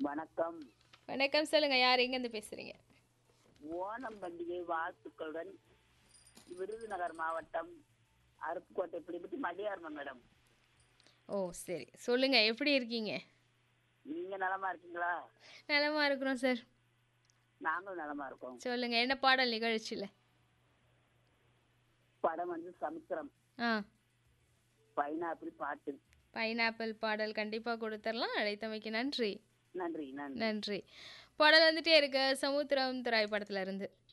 வணக்கம் வணக்கம் சொல்லுங்க யார் எங்கேருந்து பேசுறீங்க ஓணம் பண்டிகை வாழ்த்துக்களுடன் விருதுநகர் மாவட்டம் அருப்புக்கோட்டை பிடிபட்டு மதியாரமா மேடம் ஓ சரி சொல்லுங்க எப்படி இருக்கீங்க நீங்க நலமா இருக்கீங்களா நலமா இருக்கிறோம் சார் நாங்களும் நலமா இருக்கோம் சொல்லுங்க என்ன பாடல் நிகழ்ச்சியில் படம் வந்து சமுத்திரம் ஆ பைனாப்பிள் பாட்டு பைனாப்பிள் பாடல் கண்டிப்பாக கொடுத்துடலாம் அழைத்தமைக்கு நன்றி நன்றி நன்றி நன்றி பாடல் வந்துட்டே இருக்கு சமுத்திரம் திரைப்படத்துல இருந்து